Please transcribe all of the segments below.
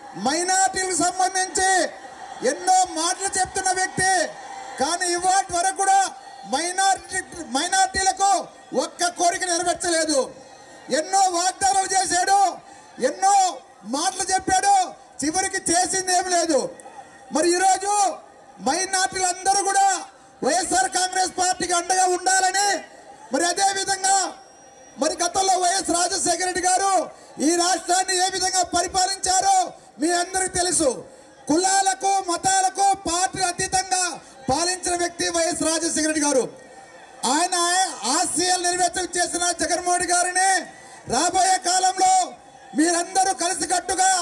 మైనార్టీలకు సంబంధించి ఎన్నో మాటలు చెప్తున్న వ్యక్తి కానీ ఇవాటి వరకు కూడా మైనార్టీ మైనార్టీలకు ఒక్క కోరిక నెరవేర్చలేదు ఎన్నో వాగ్దానాలు చేశాడు ఎన్నో మాటలు చెప్పాడు చివరికి చేసింది ఏం లేదు మరి ఈరోజు మైనార్టీలందరూ కూడా వైఎస్ఆర్ కాంగ్రెస్ పార్టీకి అండగా ఉండాలని మరి అదే విధంగా మరి గతంలో వైఎస్ రాజశేఖర రెడ్డి గారు ఈ రాష్ట్రాన్ని ఏ విధంగా పరిపాలించారో మీ అందరికీ తెలుసు కులాలకు మతాలకు పార్టీ అతీతంగా పాలించిన వ్యక్తి వైఎస్ రాజశేఖర రెడ్డి గారు ఆయన ఆశయాలు నెరవేర్చ చేసిన జగన్మోహన్ రెడ్డి గారిని రాబోయే కాలంలో మీరందరూ కలిసికట్టుగా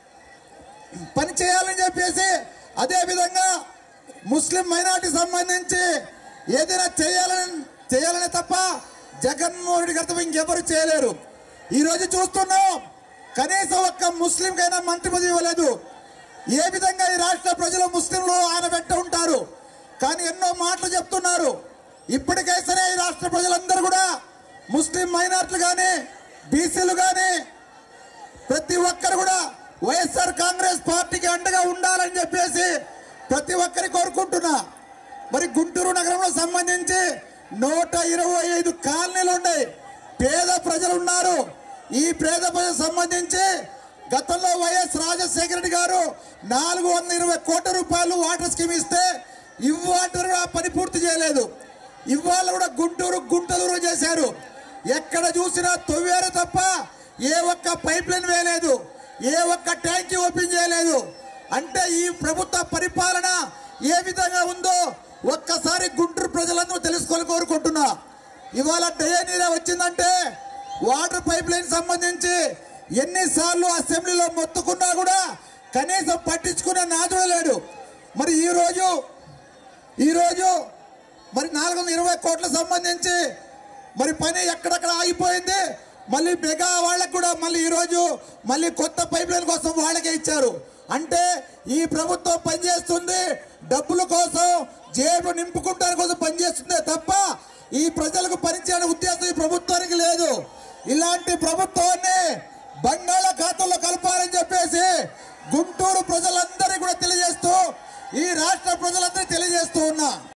పని చేయాలని చెప్పేసి అదే విధంగా ముస్లిం మైనార్టీ సంబంధించి ఏదైనా చేయాలని చేయాలనే తప్ప జగన్మోహన్ రెడ్డి గారితో ఇంకెవరు చేయలేరు ఈ రోజు చూస్తున్నాం కనీసం ఒక్క ముస్లింకైనా మంత్రి పదవి ఇవ్వలేదు ఏ విధంగా ఈ రాష్ట్ర ప్రజలు ముస్లింలు ఆయన వెంట ఉంటారు కానీ ఎన్నో మాటలు చెప్తున్నారు ఇప్పటికే సరే ఈ రాష్ట్ర ప్రజలందరూ కూడా ముస్లిం మైనార్టీలు కానీ బీసీలు కానీ ప్రతి ఒక్కరు కూడా వైఎస్ఆర్ కాంగ్రెస్ పార్టీకి అండగా ఉండాలని చెప్పేసి ప్రతి ఒక్కరి కోరుకుంటున్నా మరి గుంటూరు నగరంలో సంబంధించి నూట ఇరవై ఐదు కాలనీలు ఉన్నాయి పేద ప్రజలు ఉన్నారు ఈ పేద ప్రజలకు సంబంధించి గతంలో వైఎస్ రాజశేఖర రెడ్డి గారు నాలుగు వందల ఇరవై కోట్ల రూపాయలు వాటర్ స్కీమ్ ఇస్తే ఇవాటి వరకు ఆ పని పూర్తి చేయలేదు ఇవాళ కూడా గుంటూరు గుంటలూరు చేశారు ఎక్కడ చూసినా తొవ్వారు తప్ప ఏ ఒక్క పైప్ లైన్ వేయలేదు ఏ ఒక్క ట్యాంకీ ఓపెన్ చేయలేదు అంటే ఈ ప్రభుత్వ పరిపాలన ఏ విధంగా ఉందో ఒక్కసారి గుంటూరు ప్రజలందరూ తెలుసుకోవాలని కోరుకుంటున్నా ఇవాళ డయనీరా వచ్చిందంటే వాటర్ పైప్ లైన్ సంబంధించి ఎన్నిసార్లు అసెంబ్లీలో మొత్తుకున్నా కూడా కనీసం పట్టించుకునే నాదుడు లేడు మరి ఈ రోజు ఈరోజు మరి నాలుగు వందల ఇరవై కోట్ల సంబంధించి మరి పని ఎక్కడెక్కడ ఆగిపోయింది మళ్ళీ మెగా వాళ్ళకు కూడా మళ్ళీ ఈరోజు మళ్ళీ కొత్త పైప్ లైన్ కోసం వాళ్ళకే ఇచ్చారు అంటే ఈ ప్రభుత్వం పనిచేస్తుంది డబ్బుల కోసం జేబు నింపుకుంటాని కోసం పనిచేస్తుందే తప్ప ఈ ప్రజలకు పనిచేయని ఉద్దేశం ఈ ప్రభుత్వానికి లేదు ఇలాంటి ప్రభుత్వాన్ని బంగాళాఖాతంలో కలపాలని చెప్పేసి గుంటూరు ప్రజలందరికీ కూడా తెలియజేస్తూ ఈ రాష్ట్ర ప్రజలందరికీ తెలియజేస్తూ ఉన్నా